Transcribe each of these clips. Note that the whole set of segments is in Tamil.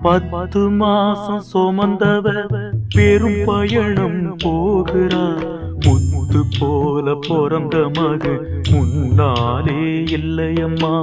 பத்து மாசம் சுமந்தவ பெரும் பயணம் போகிறா முத்து போல பிறந்த மக முன்னாலே இல்லையம்மா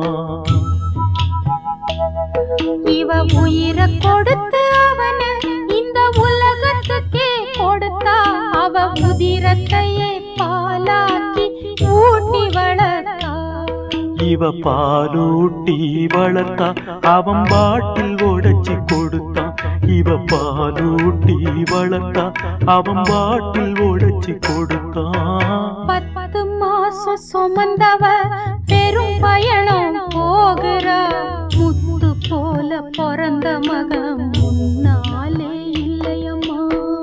இவ உயிரை கொடுத்து அவன இந்த உலகத்துக்கே கொடுத்தா அவ உதிரத்தையே பாலாக்கி ஊட்டி வளர்த்தா இவ பாலூட்டி வளர்த்தா அவன் பாட்டில் உடைச்சி கொடுத்தான் இவ பாலூட்டி வளர்த்தா அவன் பாட்டில் உடைச்சி கொடுத்தான் பத்து மாசம் சுமந்தவ பெரும் பயணம் போகிறா முத்து போல பிறந்த மகன் முன்னாலே இல்லையம்மா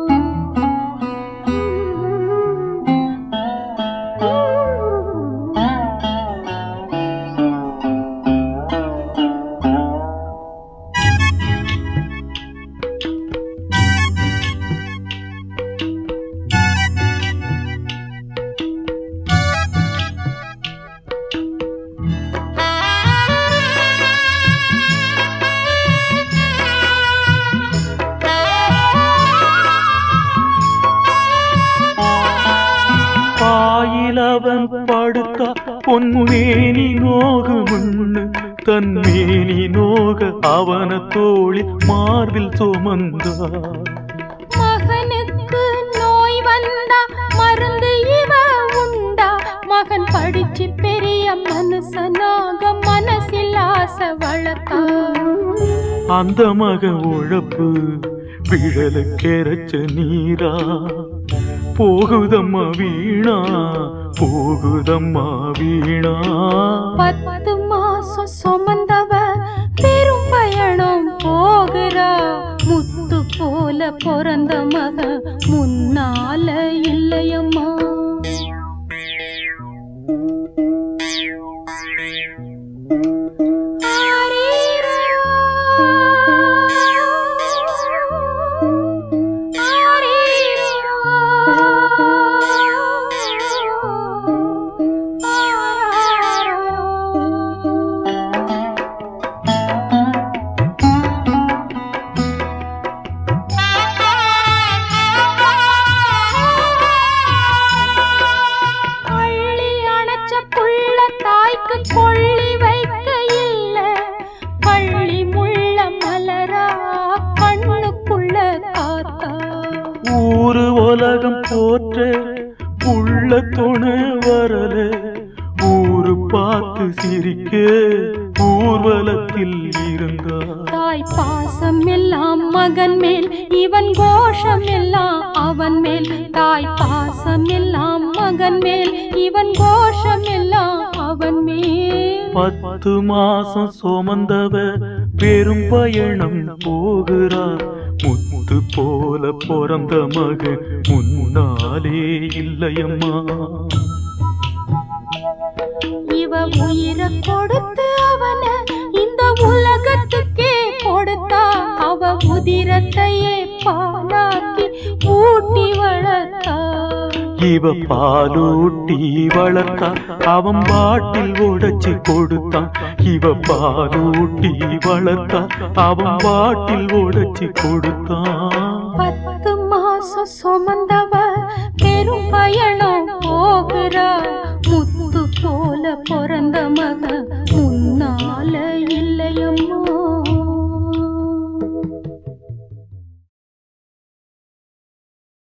பாயிலவன் படுத்தா பொன்மேனி நோகுமுன்னு தன் மேனி நோக அவன தோளில் மார்பில் சுமந்தா மகனுக்கு நோய் வந்தா மருந்து இவ உண்டா மகன் படிச்சு பெரிய மனுஷனாக மனசில் ஆசை வளர்த்தா அந்த மக உழப்பு விழல கெரச்ச நீரா போகுதம்மா வீணா போகுதம்மா வீணா பத்து மாசம் சுமந்தவ பெரும் பயணம் போகிறா முத்து போல பிறந்த மக முன்னால இல்லையம்மா ஆரீரோ, ஆரீரோ, ஆராரோ. அள்ளி அணைச்ச புள்ள தாய்க்கு கொள்ளி வைக்க இல்ல பள்ளி முள்ள மலரா கண்ணுக்குள்ள காத்தா ஊரு உலகம் போற்ற உள்ள துணை வரல ஊரு பார்த்து சிரிக்க ஊர்வலத்தில் இருந்தா தாய் பாசம் எல்லாம் மகன் மேல் இவன் கோஷம் எல்லாம் அவன் மேல் தாய் பாசம் எல்லாம் மகன் மேல் இவன் கோஷம் எல்லாம் அவன் மேல் பத்து மாசம் சுமந்தவ பெரும் பயணம் போகிறா முத்து போல பிறந்த மக முன்னாலே இல்லையம்மா இவ உயிரை கொடுத்து அவன இந்த உலகத்துக்கே கொடுத்தா அவ உதிரத்தையே பாலாக்கி ஊட்டி வளர்த்தா இவ பாலூட்டி வளர்த்தா அவன் பாட்டில் உடைச்சி கொடுத்தான் இவ பாலூட்டி வளர்த்தா அவன் பாட்டில் உடைச்சி கொடுத்தான் பத்து மாசம் சுமந்தவ பெரும் பயணம் போகிறா முத்து போல பிறந்த மக முன்னால